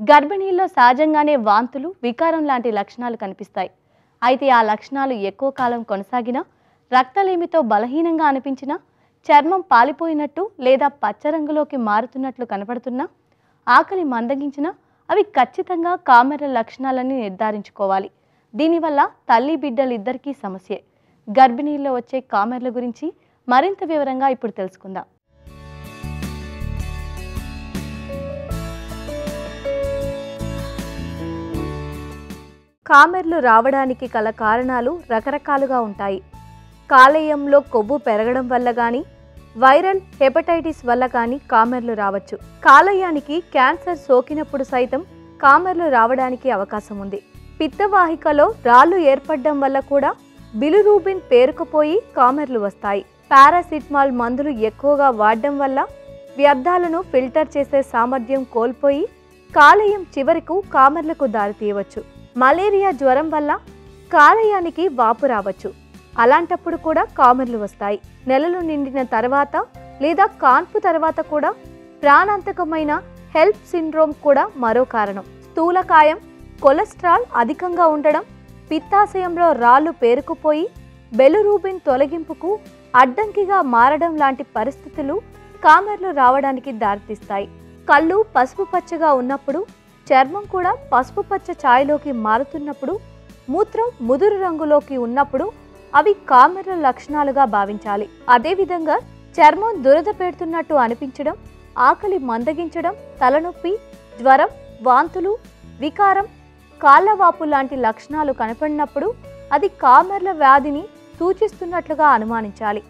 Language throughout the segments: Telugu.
గర్భిణీల్లో సహజంగానే వాంతులు వికారం లాంటి లక్షణాలు కనిపిస్తాయి అయితే ఆ లక్షణాలు ఎక్కువ కాలం కొనసాగినా రక్తలేమితో బలహీనంగా అనిపించినా చర్మం పాలిపోయినట్టు లేదా పచ్చ రంగులోకి మారుతున్నట్లు కనపడుతున్నా ఆకలి మందగించినా అవి ఖచ్చితంగా కామెర్ల లక్షణాలని నిర్ధారించుకోవాలి దీనివల్ల తల్లి బిడ్డలు ఇద్దరికీ సమస్యే గర్భిణీల్లో వచ్చే కామెర్ల గురించి మరింత వివరంగా ఇప్పుడు తెలుసుకుందాం కామెర్లు రావడానికి గల కారణాలు రకరకాలుగా ఉంటాయి కాలేయంలో కొవ్వు పెరగడం వల్ల కానీ వైరల్ హెపటైటిస్ వల్ల కానీ కామెర్లు రావచ్చు కాలేయానికి క్యాన్సర్ సోకినప్పుడు సైతం కామెర్లు రావడానికి అవకాశం ఉంది పిత్తవాహికలో రాళ్ళు ఏర్పడడం వల్ల కూడా బిలురూబిన్ పేరుకుపోయి కామెర్లు వస్తాయి పారాసిటమాల్ మందులు ఎక్కువగా వాడడం వల్ల వ్యర్థాలను ఫిల్టర్ చేసే సామర్థ్యం కోల్పోయి కాలేయం చివరకు కామెర్లకు దారితీయవచ్చు మలేరియా జ్వరం వల్ల కాలేయానికి వాపు రావచ్చు అలాంటప్పుడు కూడా కామెర్లు వస్తాయి నెలలు నిండిన తర్వాత లేదా కాన్పు తర్వాత కూడా ప్రాణాంతకమైన హెల్ప్ సిండ్రోమ్ కూడా మరో కారణం స్థూలకాయం కొలెస్ట్రాల్ అధికంగా ఉండడం పిత్తాశయంలో రాళ్ళు పేరుకుపోయి బెలురూబిన్ తొలగింపుకు అడ్డంకిగా మారడం లాంటి పరిస్థితులు కామెర్లు రావడానికి దారితీస్తాయి కళ్ళు పసుపు పచ్చగా ఉన్నప్పుడు చర్మం కూడా పసుపు పచ్చ ఛాయలోకి మారుతున్నప్పుడు మూత్రం ముదురు రంగులోకి ఉన్నప్పుడు అవి కామెర్ల లక్షణాలుగా భావించాలి అదేవిధంగా చర్మం దురద పెడుతున్నట్టు అనిపించడం ఆకలి మందగించడం తలనొప్పి జ్వరం వాంతులు వికారం కాళ్ళవాపు లాంటి లక్షణాలు కనపడినప్పుడు అది కామెర్ల వ్యాధిని సూచిస్తున్నట్లుగా అనుమానించాలి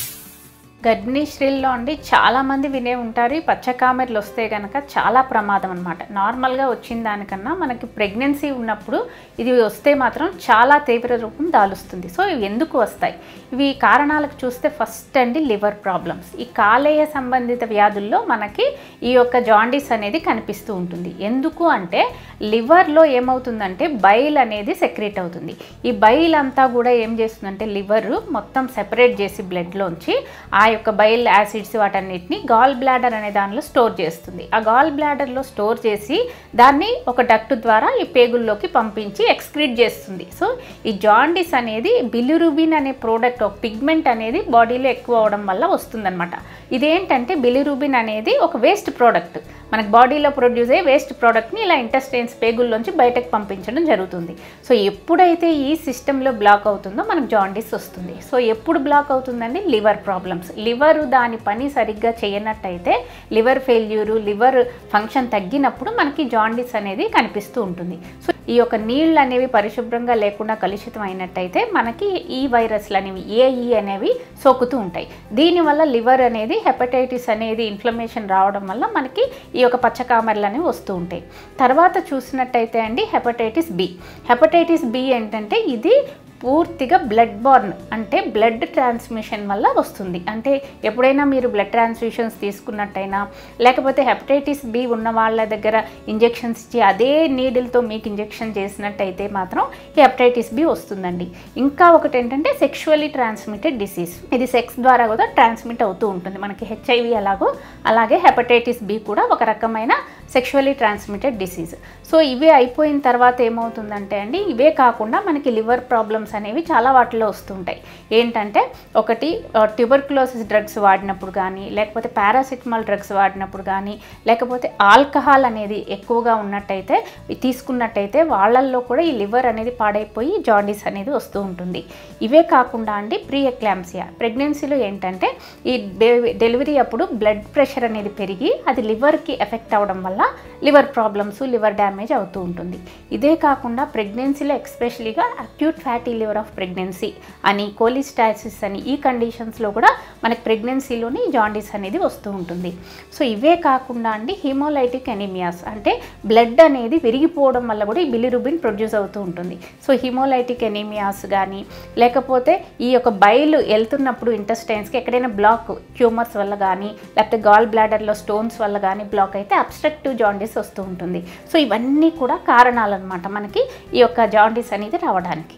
గర్భిణీ స్త్రీల్లో అండి చాలామంది వినే ఉంటారు ఈ పచ్చకామెర్లు వస్తే కనుక చాలా ప్రమాదం అనమాట నార్మల్గా వచ్చిన దానికన్నా మనకి ప్రెగ్నెన్సీ ఉన్నప్పుడు ఇది వస్తే మాత్రం చాలా తీవ్ర రూపం దాలుస్తుంది సో ఇవి ఎందుకు వస్తాయి ఇవి కారణాలకు చూస్తే ఫస్ట్ అండి లివర్ ప్రాబ్లమ్స్ ఈ కాలేయ సంబంధిత వ్యాధుల్లో మనకి ఈ యొక్క జాండీస్ అనేది కనిపిస్తూ ఉంటుంది ఎందుకు అంటే లివర్లో ఏమవుతుందంటే బైల్ అనేది సెక్రేట్ అవుతుంది ఈ బైల్ అంతా కూడా ఏం చేస్తుందంటే లివర్ మొత్తం సెపరేట్ చేసి బ్లడ్లోంచి ఆ యొక్క బైల్ యాసిడ్స్ వాటన్నిటిని గాల్ బ్లాడర్ అనే దానిలో స్టోర్ చేస్తుంది ఆ గాల్ బ్లాడర్లో స్టోర్ చేసి దాన్ని ఒక డక్ట్ ద్వారా ఈ పేగుల్లోకి పంపించి ఎక్స్క్రీట్ చేస్తుంది సో ఈ జాండిస్ అనేది బిలిరుబిన్ అనే ప్రోడక్ట్ ఒక పిగ్మెంట్ అనేది బాడీలో ఎక్కువ అవడం వల్ల వస్తుందన్నమాట ఇదేంటంటే బిలిరుబిన్ అనేది ఒక వేస్ట్ ప్రోడక్ట్ మనకి బాడీలో ప్రొడ్యూస్ అయ్యే వేస్ట్ ప్రోడక్ట్ని ఇలా ఇంటెస్టైన్స్ పేగుల్లోంచి బయటకు పంపించడం జరుగుతుంది సో ఎప్పుడైతే ఈ సిస్టంలో బ్లాక్ అవుతుందో మనకు జాండీస్ వస్తుంది సో ఎప్పుడు బ్లాక్ అవుతుందండి లివర్ ప్రాబ్లమ్స్ లివర్ దాని పని సరిగ్గా చేయనట్టయితే లివర్ ఫెయిల్యూరు లివర్ ఫంక్షన్ తగ్గినప్పుడు మనకి జాండీస్ అనేది కనిపిస్తూ ఉంటుంది సో ఈ యొక్క నీళ్ళు అనేవి పరిశుభ్రంగా లేకుండా కలుషితం అయినట్టయితే మనకి ఈ వైరస్లు అనేవి ఏఈ అనేవి సోకుతూ ఉంటాయి దీనివల్ల లివర్ అనేది హెపటైటిస్ అనేది ఇన్ఫ్లమేషన్ రావడం వల్ల మనకి ఈ యొక్క పచ్చకామెర్లు అనేవి వస్తూ ఉంటాయి తర్వాత చూసినట్టయితే అండి హెపటైటిస్ బి హెపటైటిస్ బి ఏంటంటే ఇది పూర్తిగా బ్లడ్ బార్న్ అంటే బ్లడ్ ట్రాన్స్మిషన్ వల్ల వస్తుంది అంటే ఎప్పుడైనా మీరు బ్లడ్ ట్రాన్స్ఫ్యూషన్స్ తీసుకున్నట్టయినా లేకపోతే హెపటైటిస్ బి ఉన్న వాళ్ళ దగ్గర ఇంజెక్షన్స్ ఇచ్చి అదే నీడిల్తో మీకు ఇంజెక్షన్ చేసినట్టయితే మాత్రం ఈ హెపటైటిస్ బి వస్తుందండి ఇంకా ఒకటి ఏంటంటే సెక్షువల్లీ ట్రాన్స్మిటెడ్ డిసీజ్ ఇది సెక్స్ ద్వారా కూడా ట్రాన్స్మిట్ అవుతూ ఉంటుంది మనకి హెచ్ఐవి ఎలాగో అలాగే హెపటైటిస్ బి కూడా ఒక రకమైన సెక్షువల్లీ ట్రాన్స్మిటెడ్ డిసీజ్ సో ఇవే అయిపోయిన తర్వాత ఏమవుతుందంటే అండి ఇవే కాకుండా మనకి లివర్ ప్రాబ్లమ్స్ అనేవి చాలా వాటిలో వస్తుంటాయి ఏంటంటే ఒకటి ట్యూబర్కులోసిస్ డ్రగ్స్ వాడినప్పుడు కానీ లేకపోతే పారాసిటమాల్ డ్రగ్స్ వాడినప్పుడు కానీ లేకపోతే ఆల్కహాల్ అనేది ఎక్కువగా ఉన్నట్టయితే తీసుకున్నట్టయితే వాళ్ళల్లో కూడా ఈ లివర్ అనేది పాడైపోయి జాండీస్ అనేది వస్తూ ఉంటుంది ఇవే కాకుండా అండి ప్రీ ఎక్లాంసియా ప్రెగ్నెన్సీలో ఏంటంటే ఈ డెలివరీ అప్పుడు బ్లడ్ ప్రెషర్ అనేది పెరిగి అది లివర్కి ఎఫెక్ట్ అవ్వడం వల్ల లివర్ ప్రాబ్లమ్స్ లివర్ డ్యామేజ్ అవుతూ ఉంటుంది ఇదే కాకుండా ప్రెగ్నెన్సీలో ఎక్స్పెషలీగా acute fatty liver of pregnancy అని కోలిస్టాసిస్ అని ఈ కండిషన్స్లో కూడా మనకి ప్రెగ్నెన్సీలోని జాండీస్ అనేది వస్తూ ఉంటుంది సో ఇవే కాకుండా అండి హిమోలైటిక్ ఎనీమియాస్ అంటే బ్లడ్ అనేది విరిగిపోవడం వల్ల కూడా ఈ బిలిరుబిన్ ప్రొడ్యూస్ అవుతూ ఉంటుంది సో హిమోలైటిక్ ఎనీమియాస్ కానీ లేకపోతే ఈ యొక్క బయలు వెళ్తున్నప్పుడు ఇంటెస్టైన్స్కి ఎక్కడైనా బ్లాక్ ట్యూమర్స్ వల్ల కానీ లేకపోతే గాల్ బ్లాడర్లో స్టోన్స్ వల్ల కానీ బ్లాక్ అయితే అబ్స్ట్రక్టివ్ జాండీస్ వస్తూ ఉంటుంది సో ఇవన్నీ కూడా కారణాలన్నమాట మనకి ఈ యొక్క జాండీస్ అనేది రావడానికి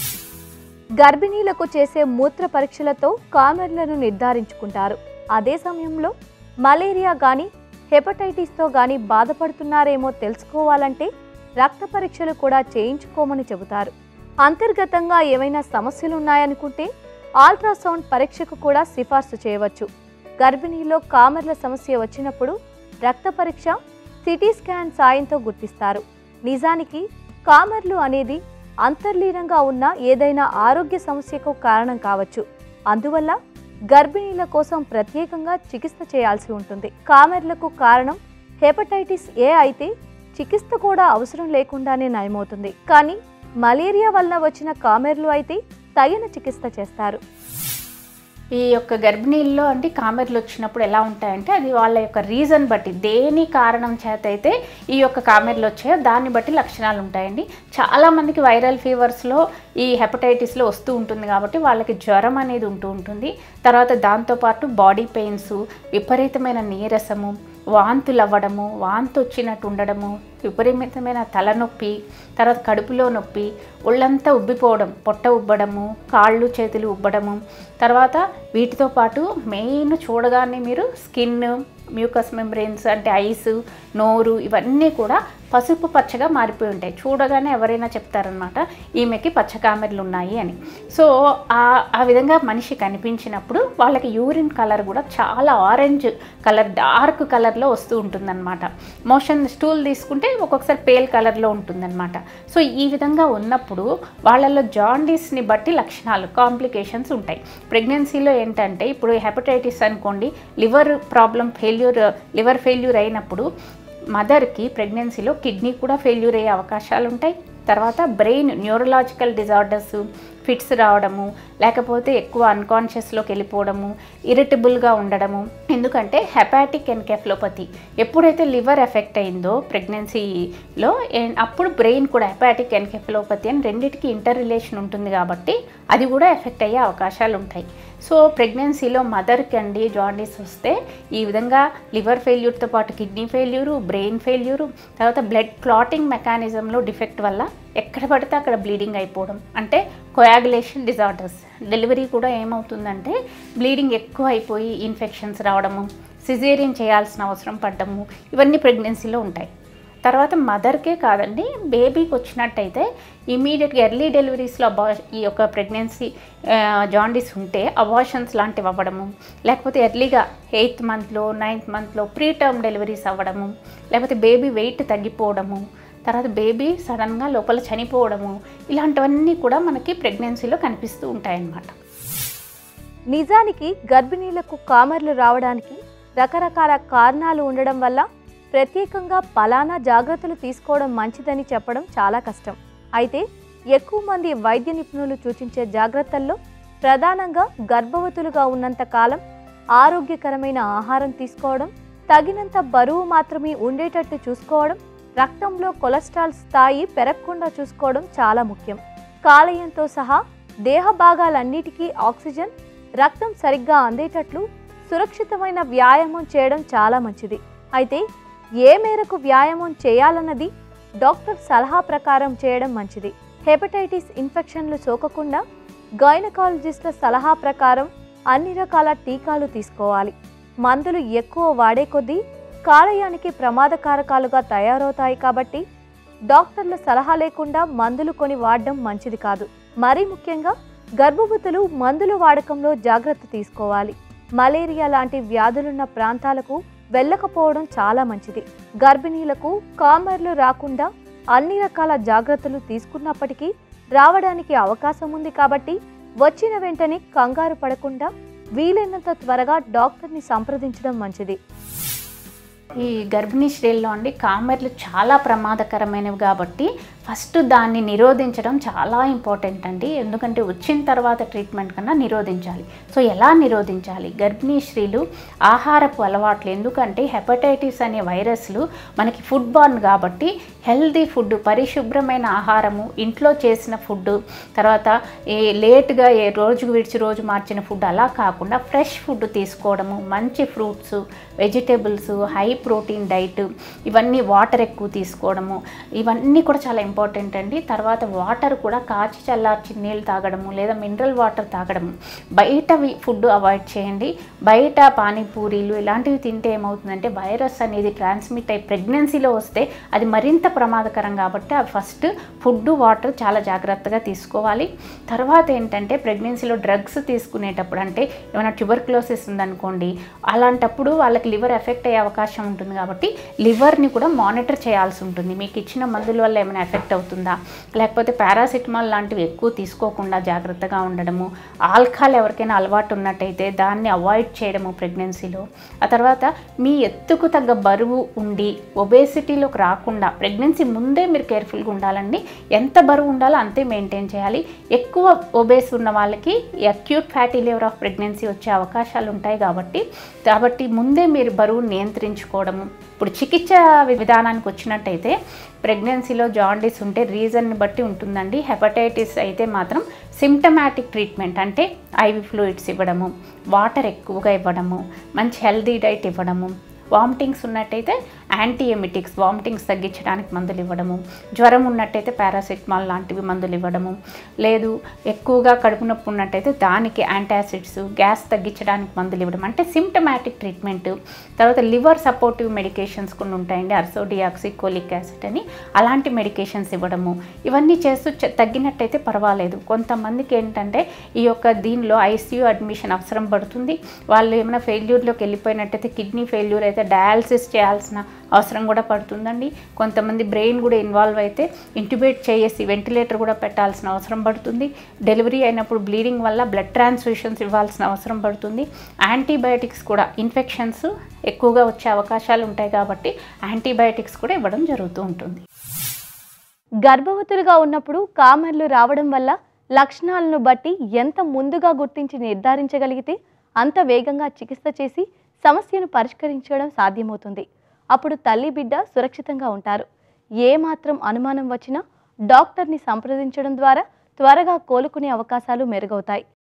గర్భిణీలకు చేసే మూత్ర పరీక్షలతో కామెర్లను నిర్ధారించుకుంటారు అదే సమయంలో మలేరియా కానీ హెపటైటిస్తో గాని బాధపడుతున్నారేమో తెలుసుకోవాలంటే రక్త పరీక్షలు కూడా చేయించుకోమని చెబుతారు అంతర్గతంగా ఏమైనా సమస్యలు ఉన్నాయనుకుంటే అల్ట్రాసౌండ్ పరీక్షకు కూడా సిఫార్సు చేయవచ్చు గర్భిణీలో కామెర్ల సమస్య వచ్చినప్పుడు రక్త పరీక్ష సిటీ స్కాన్ సాయంతో గుర్తిస్తారు నిజానికి కామెర్లు అనేది అంతర్లీనంగా ఉన్న ఏదైనా ఆరోగ్య సమస్యకు కారణం కావచ్చు అందువల్ల గర్భిణీల కోసం ప్రత్యేకంగా చికిత్స చేయాల్సి ఉంటుంది కామెర్లకు కారణం హెపటైటిస్ ఏ అయితే చికిత్స కూడా అవసరం లేకుండానే నయమవుతుంది కానీ మలేరియా వలన వచ్చిన కామెర్లు అయితే తగిన చికిత్స చేస్తారు ఈ యొక్క గర్భిణీల్లో అంటే కామెర్లు వచ్చినప్పుడు ఎలా ఉంటాయంటే అది వాళ్ళ యొక్క రీజన్ బట్టి దేని కారణం చేత అయితే ఈ యొక్క కామెర్లు వచ్చాయో దాన్ని బట్టి లక్షణాలు ఉంటాయండి చాలామందికి వైరల్ ఫీవర్స్లో ఈ హెపటైటిస్లో వస్తూ ఉంటుంది కాబట్టి వాళ్ళకి జ్వరం అనేది ఉంటూ ఉంటుంది తర్వాత దాంతోపాటు బాడీ పెయిన్స్ విపరీతమైన నీరసము వాంతులు అవ్వడము వాంతి వచ్చినట్టు ఉండడము విపరీతమైన తలనొప్పి తర్వాత కడుపులో నొప్పి ఒళ్ళంతా ఉబ్బిపోవడం పొట్ట ఉబ్బడము కాళ్ళు చేతులు ఉబ్బడము తర్వాత వీటితో పాటు మెయిన్ చూడగానే మీరు స్కిన్ మ్యూకస్ మెంబ్రెయిన్స్ అంటే ఐస్ నోరు ఇవన్నీ కూడా పసుపు పచ్చగా మారిపోయి ఉంటాయి చూడగానే ఎవరైనా చెప్తారనమాట ఈమెకి పచ్చకామెర్లు ఉన్నాయి అని సో ఆ ఆ విధంగా మనిషి కనిపించినప్పుడు వాళ్ళకి యూరిన్ కలర్ కూడా చాలా ఆరెంజ్ కలర్ డార్క్ కలర్లో వస్తూ ఉంటుందన్నమాట మోషన్ స్టూల్ తీసుకుంటే ఒక్కొక్కసారి పేల్ కలర్లో ఉంటుందన్నమాట సో ఈ విధంగా ఉన్నప్పుడు వాళ్ళలో జాండీస్ని బట్టి లక్షణాలు కాంప్లికేషన్స్ ఉంటాయి ప్రెగ్నెన్సీలో ఏంటంటే ఇప్పుడు హెపటైటిస్ అనుకోండి liver problem failure liver failure అయినప్పుడు మదర్కి ప్రెగ్నెన్సీలో కిడ్నీ కూడా ఫెయిల్యూర్ అయ్యే అవకాశాలు ఉంటాయి తర్వాత బ్రెయిన్ న్యూరలాజికల్ డిజార్డర్స్ ఫిట్స్ రావడము లేకపోతే ఎక్కువ అన్కాన్షియస్లోకి వెళ్ళిపోవడము ఇరిటబుల్గా ఉండడము ఎందుకంటే హెపాటిక్ ఎన్కెఫ్లోపతి ఎప్పుడైతే లివర్ ఎఫెక్ట్ అయిందో ప్రెగ్నెన్సీలో ఏ- అప్పుడు బ్రెయిన్ కూడా హెపాటిక్ ఎన్కెఫ్లోపతి అని రెండింటికి ఇంటర్ రిలేషన్ ఉంటుంది కాబట్టి అది కూడా ఎఫెక్ట్ అయ్యే అవకాశాలు ఉంటాయి సో ప్రెగ్నెన్సీలో మదర్కి అండి జాండీస్ వస్తే ఈ విధంగా లివర్ ఫెయిల్యూర్తో పాటు కిడ్నీ ఫెయిల్యూరు బ్రెయిన్ ఫెయిల్యూరు తర్వాత బ్లడ్ క్లాటింగ్ మెకానిజంలో డిఫెక్ట్ వల్ల ఎక్కడ పడితే అక్కడ బ్లీడింగ్ అయిపోవడం అంటే కొయాగులేషన్ డిజార్డర్స్ డెలివరీ కూడా ఏమవుతుందంటే బ్లీడింగ్ ఎక్కువ అయిపోయి ఇన్ఫెక్షన్స్ రావడము సిజేరియన్ చేయాల్సిన అవసరం పడ్డము ఇవన్నీ ప్రెగ్నెన్సీలో ఉంటాయి తర్వాత మదర్కే కాదండి బేబీకి వచ్చినట్టయితే ఇమీడియట్గా ఎర్లీ డెలివరీస్లో అబా ఈ యొక్క ప్రెగ్నెన్సీ జాండీస్ ఉంటే అబార్షన్స్ లాంటివి అవ్వడము లేకపోతే ఎర్లీగా ఎయిత్ మంత్లో నైన్త్ మంత్లో ప్రీ టర్మ్ డెలివరీస్ అవ్వడము లేకపోతే బేబీ వెయిట్ తగ్గిపోవడము తర్వాత బేబీ సడన్గా లోపల చనిపోవడము ఇలాంటివన్నీ కూడా మనకి ప్రెగ్నెన్సీలో కనిపిస్తూ ఉంటాయన్నమాట నిజానికి గర్భిణీలకు కామెర్లు రావడానికి రకరకాల కారణాలు ఉండడం వల్ల ప్రత్యేకంగా పలానా జాగ్రత్తలు తీసుకోవడం మంచిదని చెప్పడం చాలా కష్టం అయితే ఎక్కువ మంది వైద్య నిపుణులు సూచించే జాగ్రత్తల్లో ప్రధానంగా గర్భవతులుగా ఉన్నంత కాలం ఆరోగ్యకరమైన ఆహారం తీసుకోవడం తగినంత బరువు మాత్రమే ఉండేటట్టు చూసుకోవడం రక్తంలో కొలెస్ట్రాల్ స్థాయి పెరగకుండా చూసుకోవడం చాలా ముఖ్యం కాలేయంతో సహా దేహ భాగాలన్నిటికీ ఆక్సిజన్ రక్తం సరిగ్గా అందేటట్లు సురక్షితమైన వ్యాయామం చేయడం చాలా మంచిది అయితే ఏ మేరకు వ్యాయామం చేయాలన్నది డాక్టర్ సలహా ప్రకారం చేయడం మంచిది హెపటైటిస్ ఇన్ఫెక్షన్లు సోకకుండా గైనకాలజిస్ట్ల సలహా ప్రకారం అన్ని రకాల టీకాలు తీసుకోవాలి మందులు ఎక్కువ వాడే కొద్దీ కాలేయానికి ప్రమాదకారకాలుగా తయారవుతాయి కాబట్టి డాక్టర్ల సలహా లేకుండా మందులు కొని వాడడం మంచిది కాదు మరీ ముఖ్యంగా గర్భవతులు మందుల వాడకంలో జాగ్రత్త తీసుకోవాలి మలేరియా లాంటి వ్యాధులున్న ప్రాంతాలకు వెళ్ళకపోవడం చాలా మంచిది గర్భిణీలకు కామర్లు రాకుండా అన్ని రకాల జాగ్రత్తలు తీసుకున్నప్పటికీ రావడానికి అవకాశం ఉంది కాబట్టి వచ్చిన వెంటనే కంగారు పడకుండా వీలైనంత త్వరగా డాక్టర్ని సంప్రదించడం మంచిది ఈ గర్భిణీ స్త్రీల్లో అండి కామెర్లు చాలా ప్రమాదకరమైనవి కాబట్టి ఫస్ట్ దాన్ని నిరోధించడం చాలా ఇంపార్టెంట్ అండి ఎందుకంటే వచ్చిన తర్వాత ట్రీట్మెంట్ కన్నా నిరోధించాలి సో ఎలా నిరోధించాలి గర్భిణీ స్త్రీలు ఆహారపు అలవాట్లు ఎందుకంటే హెపటైటిస్ అనే వైరస్లు మనకి ఫుడ్ బార్న్ కాబట్టి హెల్దీ ఫుడ్ పరిశుభ్రమైన ఆహారము ఇంట్లో చేసిన ఫుడ్ తర్వాత ఏ లేట్గా ఏ రోజుకు విడిచి రోజు మార్చిన ఫుడ్ అలా కాకుండా ఫ్రెష్ ఫుడ్ తీసుకోవడము మంచి fruits vegetables high protein diet ఇవన్నీ వాటర్ ఎక్కువ తీసుకోవడము ఇవన్నీ కూడా చాలా ఇంపార్టెంట్ ఇంపార్టెంట్ అండి తర్వాత వాటర్ కూడా కాచి చల్లార్చి నీళ్ళు తాగడము లేదా మినరల్ వాటర్ తాగడము బయటవి ఫుడ్ అవాయిడ్ చేయండి బయట పానీపూరీలు ఇలాంటివి తింటే ఏమవుతుందంటే వైరస్ అనేది ట్రాన్స్మిట్ అయ్యి ప్రెగ్నెన్సీలో వస్తే అది మరింత ప్రమాదకరం కాబట్టి అవి ఫస్ట్ ఫుడ్ వాటర్ చాలా జాగ్రత్తగా తీసుకోవాలి తర్వాత ఏంటంటే ప్రెగ్నెన్సీలో డ్రగ్స్ తీసుకునేటప్పుడు అంటే ఏమైనా ట్యూబర్క్లోసిస్ ఉందనుకోండి అలాంటప్పుడు వాళ్ళకి లివర్ ఎఫెక్ట్ అయ్యే అవకాశం ఉంటుంది కాబట్టి లివర్ని కూడా మానిటర్ చేయాల్సి ఉంటుంది మీకు ఇచ్చిన మందుల వల్ల ఏమైనా ఎఫెక్ట్ అవుతుందా లేకపోతే పారాసిటమాల్ లాంటివి ఎక్కువ తీసుకోకుండా జాగ్రత్తగా ఉండడము ఆల్కహాల్ ఎవరికైనా అలవాటు ఉన్నట్టయితే దాన్ని అవాయిడ్ చేయడము ప్రెగ్నెన్సీలో ఆ తర్వాత మీ ఎత్తుకు తగ్గ బరువు ఉండి ఒబేసిటీలోకి రాకుండా ప్రెగ్నెన్సీ ముందే మీరు కేర్ఫుల్గా ఉండాలండి ఎంత బరువు ఉండాలో అంతే మెయింటైన్ చేయాలి ఎక్కువ ఒబేస్ ఉన్న వాళ్ళకి acute fatty liver of pregnancy వచ్చే అవకాశాలు ఉంటాయి కాబట్టి కాబట్టి ముందే మీరు బరువు నియంత్రించుకోవడము ఇప్పుడు చికిత్స విధానానికి వచ్చినట్టయితే ప్రెగ్నెన్సీలో జాండీస్ ఉంటే రీజన్ని బట్టి ఉంటుందండి హెపటైటిస్ అయితే మాత్రం సిమ్టమాటిక్ ట్రీట్మెంట్ అంటే ఐవి ఫ్లూయిడ్స్ ఇవ్వడము వాటర్ ఎక్కువగా ఇవ్వడము మంచి హెల్దీ డైట్ ఇవ్వడము వామిటింగ్స్ ఉన్నట్టయితే యాంటీ ఎమిటిక్స్ వామిటింగ్స్ తగ్గించడానికి మందులు ఇవ్వడము జ్వరం ఉన్నట్టయితే పారాసిటమాల్ లాంటివి మందులు ఇవ్వడము లేదు ఎక్కువగా కడుపు నొప్పి ఉన్నట్టయితే దానికి యాంటాసిడ్స్ గ్యాస్ తగ్గించడానికి మందులు ఇవ్వడం అంటే సిమ్టమాటిక్ ట్రీట్మెంట్ తర్వాత లివర్ సపోర్టివ్ మెడికేషన్స్ కొన్ని ఉంటాయండి అర్సోడియాక్సి కోలిక్ యాసిడ్ అని అలాంటి మెడికేషన్స్ ఇవ్వడము ఇవన్నీ చేస్తూ చ- తగ్గినట్టయితే పర్వాలేదు కొంతమందికి ఏంటంటే ఈ యొక్క దీనిలో ఐసీయూ అడ్మిషన్ అవసరం పడుతుంది వాళ్ళు ఏమైనా ఫెయిల్యూర్లోకి వెళ్ళిపోయినట్టయితే కిడ్నీ ఫెయిల్యూర్ అయితే డయాలసిస్ చేయాల్సిన అవసరం కూడా పడుతుందండి కొంతమంది బ్రెయిన్ కూడా ఇన్వాల్వ్ అయితే ఇంట్యుబేట్ చేసి వెంటిలేటర్ కూడా పెట్టాల్సిన అవసరం పడుతుంది డెలివరీ అయినప్పుడు బ్లీడింగ్ వల్ల బ్లడ్ ట్రాన్స్ఫ్యూషన్స్ ఇవ్వాల్సిన అవసరం పడుతుంది యాంటీబయాటిక్స్ కూడా ఇన్ఫెక్షన్స్ ఎక్కువగా వచ్చే అవకాశాలు ఉంటాయి కాబట్టి యాంటీబయాటిక్స్ కూడా ఇవ్వడం జరుగుతూ ఉంటుంది గర్భవతులుగా ఉన్నప్పుడు కామెర్లు రావడం వల్ల లక్షణాలను బట్టి ఎంత ముందుగా గుర్తించి నిర్ధారించగలిగితే అంత వేగంగా చికిత్స చేసి సమస్యను పరిష్కరించడం సాధ్యమవుతుంది అప్పుడు తల్లి బిడ్డ సురక్షితంగా ఉంటారు ఏ మాత్రం అనుమానం వచ్చినా డాక్టర్ని సంప్రదించడం ద్వారా త్వరగా కోలుకునే అవకాశాలు మెరుగవుతాయి